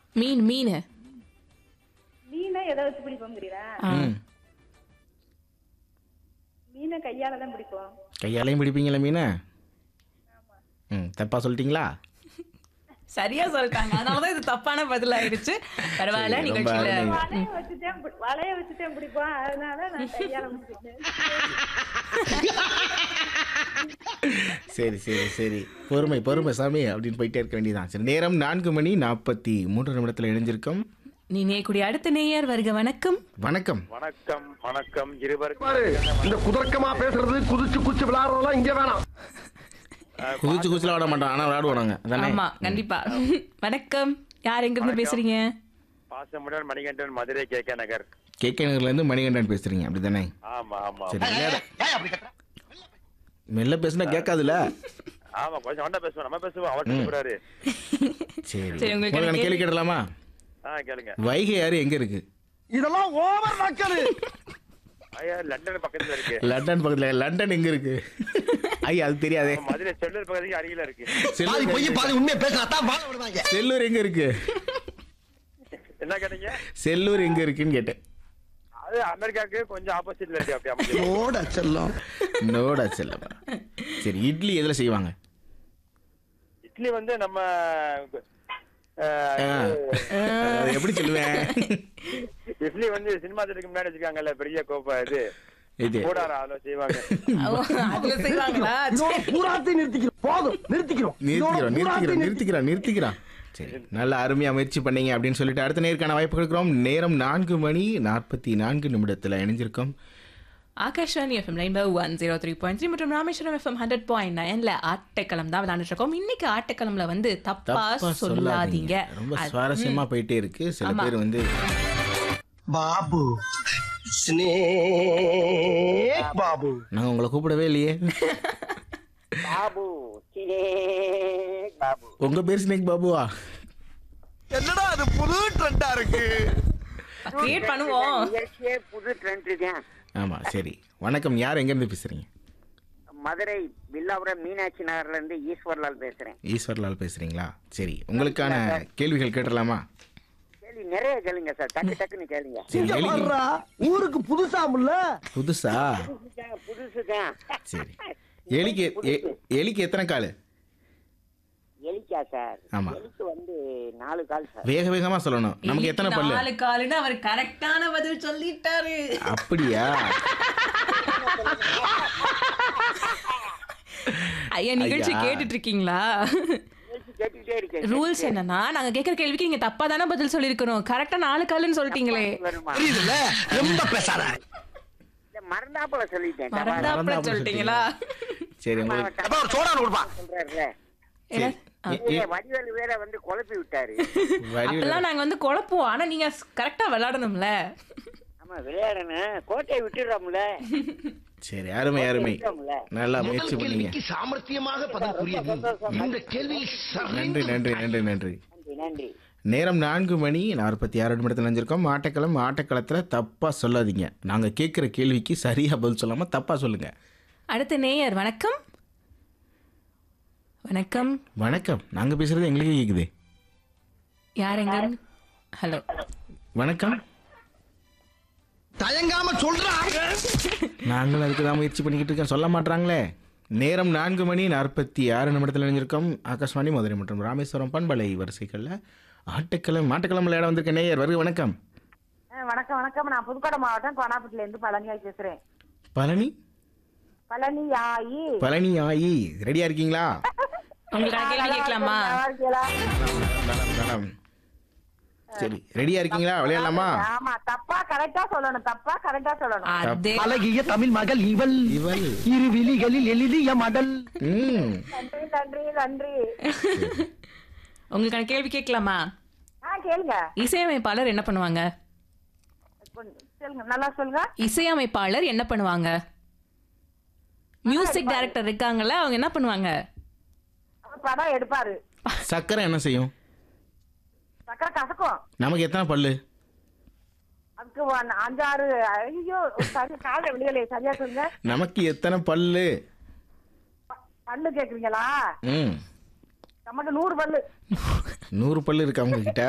மீன் மீன் மீனை எதை வச்சு பிடிப்போங்கிறீரா ஆ. ம் மீனை கையால தான் பிடிப்போம் கையாலையும் பிடிப்பீங்களா மீனை ம் தப்பா சொல்லிட்டீங்களா சரியா சொல்லிட்டாங்க அதனாலதான் இது தப்பான பதில் ஆயிடுச்சு பரவாயில்ல சரி, ரொம்ப நிகழ்ச்சியில அருமை. வலைய வச்சுட்டேன் பி- வலைய வச்சுட்டேன் பிடிப்போம் அதனால நான் கையால பிடிச்சிட்டேன் சரி சரி சரி பொறுமை பொறுமை சாமி அப்படின்னு போயிட்டே இருக்க வேண்டியதான் சரி நேரம் நான்கு மணி நாற்பத்தி மூன்று நிமிடத்தில் இணைஞ்சிருக்கோம் நீ நேயக்கூடிய அடுத்த நேயர் வருக வணக்கம் வணக்கம் வணக்கம் வணக்கம் இருவருக்கும் பாரு இந்த குதர்க்கமா பேசுறது குதிச்சு குதிச்சு விளையாடுறதெல்லாம் இங்க வேணாம் குதிச்சு குதிச்சுல விட மாட்டோம் ஆனால் விளையாடுவோம் நாங்கள் அதானே ஆமா கண்டிப்பா வணக்கம் யார் எங்க இருந்து பேசுறீங்க பாசமுடன் Manikandan Madurai K K Nagar K K நகர்லேருந்து மணிகண்டன் பேசுறீங்க அப்படி தானே ஆமா ஆமா சரி விளையாட மெல்ல பேசுனா கேட்காதுல்ல ஆமா கொஞ்சம் வண்டா பேசுவோம் நம்ம பேசுவோம் அவர் சொல்றாரு சரி சரி, உங்களுக்கு உங்களுக்கு கேள்வி கேட்டலாமா ஆ கேளுங்க வைகை யாரு எங்க இருக்கு இதெல்லாம் ஓவர் நக்கலு ஐயா லண்டன் பக்கத்துல இருக்கு லண்டன் பக்கத்துல லண்டன் எங்க இருக்கு ஐயா அது தெரியாதே நம்ம மதுரை செல்லூர் பக்கத்துக்கு அருகில இருக்கு பாதி செல்லூர் பொய் எங்க- பாதி உண்மையை பேசினா தான் வாழ விடுவாங்க செல்லூர் எங்க இருக்கு என்ன கேட்டீங்க செல்லூர் எங்க இருக்குன்னு கேட்டேன் அது அமெரிக்காவுக்கு கொஞ்சம் ஆப்போசிட்ல இருக்கு அப்படி அமைஞ்சு ஓட செல்லம் நோடா செல்லவா சரி இட்லி எதுல செய்வாங்க இட்லி வந்து நம்ம ஆ. அஹ், அது எப்படி சொல்லுவேன் இட்லி வந்து சினிமா திரைக்கு முன்னாடி வச்சிருக்காங்கல்ல பெரிய கோப்பை இது இது கூடாரா அதுல செய்வாங்க ஓ, அதுல செய்வாங்களா இதோட பூராத்தையும் நிறுத்திக்கிறோம் போதும் நிறுத்திக்கிறோம் இதோட நிறுத்திக்கிறோம் பூராத்தையும் நிறுத்திக்கிறோம் நிறுத்திக்கிறோம் நிறுத்திக்கிறோம் சரி நல்ல அருமையா முயற்சி பண்ணீங்க அப்படின்னு சொல்லிட்டு அடுத்த நேருக்கான வாய்ப்பு கொடுக்குறோம் நேரம் நான்கு மணி நாற்பத்தி நான்கு நிமிடத்தில் இணைஞ்சிருக்கோம் Akashvani FM rainbow one zero three point three மற்றும் ராமேஸ்வரம் எஃப்எம் ஹண்ட்ரட் பாயிண்ட் நைன்ல ஆட்டக்களம் தான் விளையாண்டுட்டு இருக்கோம் இன்னைக்கு ஆட்டக்களம்ல வந்து தப்பா தப்பா சொல்லாதீங்க சொல்லாதீங்க ரொம்ப அது- சுவாரஸ்யமா போயிட்டே இருக்கு சில ஆமா. பேர் வந்து பாபு ஸ்னேக் பாபு நாங்க உங்களை கூப்பிடவே இல்லையே பாபு பாபு உங்க பேர் ஸ்னேக் பாபுவா என்னடா அது புது ட்ரெண்டா இருக்கு கிரியேட் பண்ணுவோம் நிகழ்ச்சியே புது ட்ரெண்ட் தான் ஆமா சரி வணக்கம் யார் எங்க இருந்து பேசுறீங்க மதுரை வில்லாபுரம் மீனாட்சி நகர்ல இருந்து ஈஸ்வர்லால் பேசுறேன் ஈஸ்வர்லால் பேசுறீங்களா சரி உங்களுக்கான கேள்விகள் கேட்டலாமா கேள்வி நிறைய கேளுங்க சார் டக்கு டக்குன்னு கேளுங்க சரி இங்க எலிக்கு வர்றா ஊருக்கு புதுசாமுல்ல புதுசா புதுசுதான், புதுசுதான் சரி எலிக்கு எ- எலிக்கு எத்தனை கால் எலிக்கா சார் ஆமா. எலிக்கு வந்து நாலு கால் சார் வேக வேகமா சொல்லணும் நமக்கு எத்தனை பல்லு நாலு காலுன்னு அவர் கரெக்டான பதில் சொல்லிட்டாரு அப்படியா ஐயா நிகழ்ச்சி ஐயா. கேட்டுட்டு இருக்கீங்களா நிகழ்ச்சி கேட்டுக்கிட்டே இருக்கேன் ரூல்ஸ் என்னன்னா நாங்க கேக்குற கேள்விக்கு நீங்க தப்பா தானே பதில் சொல்லிருக்கணும் கரெக்டா நாலு காலுன்னு சொல்லிட்டீங்களே வருமா புரியுதுல்ல ரொம்ப பேசாத இல்ல மறந்தாப்புல சொல்லிட்டேன் மறந்தாப்புல மறந்தாப்புல சொல்லிட்டீங்களா சரி உங்களுக்கு அப்ப ஒரு சோடான் கொடுப்பா சொல்றாருல என்ன? எ- எ- வடிவேலு வேற வந்து குழப்பி விட்டாரு வடிவேலு- அப்பெல்லாம் நாங்க வந்து குழப்போம் ஆனா நீங்க கரெக்டா விளையாடணும்ல ஆமா விளையாடணும் கோட்டையை விட்டுடுறோம்ல சரி அருமை அருமை விட்டுறோம்ல நல்லா முயற்சி பண்ணீங்க சாமர்த்தியமாக பதில் புரியுது இந்த கேள்வி நன்றி நன்றி நன்றி நன்றி நன்றி நன்றி நேரம் நான்கு மணி நாற்பத்தி ஆறு நிமிடத்தில் நினைஞ்சிருக்கோம் ஆட்டக்களம் ஆட்டக்களத்தில் தப்பாக சொல்லாதீங்க நாங்கள் கேட்குற கேள்விக்கு சரியாக பதில் சொல்லாமல் தப்பாக சொல்லுங்கள் அடுத்த நேயர் வணக்கம் வணக்கம் வணக்கம் நாங்கள் பேசுகிறது எங்களுக்கே கேட்குது யார் எங்க ஹலோ வணக்கம் தயங்காம சொல்றாங்க நாங்களும் அதுக்கு தான் முயற்சி பண்ணிக்கிட்டு இருக்கோம் சொல்ல மாட்றாங்களே நேரம் நான்கு மணி நாற்பத்தி ஆறு நிமிடத்தில் நினைஞ்சிருக்கோம் ஆகாஷ்வாணி மதுரை மற்றும் ராமேஸ்வரம் பண்பலை வரிசைகளில் ஆட்டக்களம் ஆட்டக்களம் விளையாட வந்திருக்க நேயர் வருக வணக்கம் வணக்கம் வணக்கம் நான் புதுக்கோட்டை மாவட்டம் கோனாப்பட்டில இருந்து பழனியாய் பேசுறேன் பழனி பழனி ஆயி பழனி ஆயி ரெடியாக இருக்கீங்களா உங்களுக்கு கேள்வி கேட்கலாமா நல்லா இருக்கீங்களா? நலம், நலம். சரி ரெடியாக இருக்கீங்களா விளையாடலாமா ஆமா தப்பா கரெக்டா சொல்லணும் தப்பா கரெக்டா சொல்லணும் அதே அழகிய தமிழ் மகள் இவள் இவள் இரு விழிகளில் எழுதிய மடல் ம் நன்றி நன்றி நன்றி உங்களுக்கான கேள்வி கேட்கலாமா ஆ கேளுங்க இசையமைப்பாளர் என்ன பண்ணுவாங்க கொஞ்சம் சொல்லுங்க நல்லா சொல்லுங்க இசையமைப்பாளர் என்ன பண்ணுவாங்க மியூசிக் டைரக்டர் இருக்காங்கல்ல அவங்க என்ன பண்ணுவாங்க அவர் படம் எடுப்பாரு சக்கரை என்ன செய்யும் சக்கரை கசக்கும் நமக்கு எத்தனை பல்லு அதுக்கு ஒன் அஞ்சாறு ஐயோ சரி காலை விடுதலை சரியா சொல்லுங்க நமக்கு எத்தனை பல்லு பல்லு கேக்குறீங்களா ம் நமக்கு நூறு பல்லு நூறு பல்லு இருக்கு அவங்க கிட்ட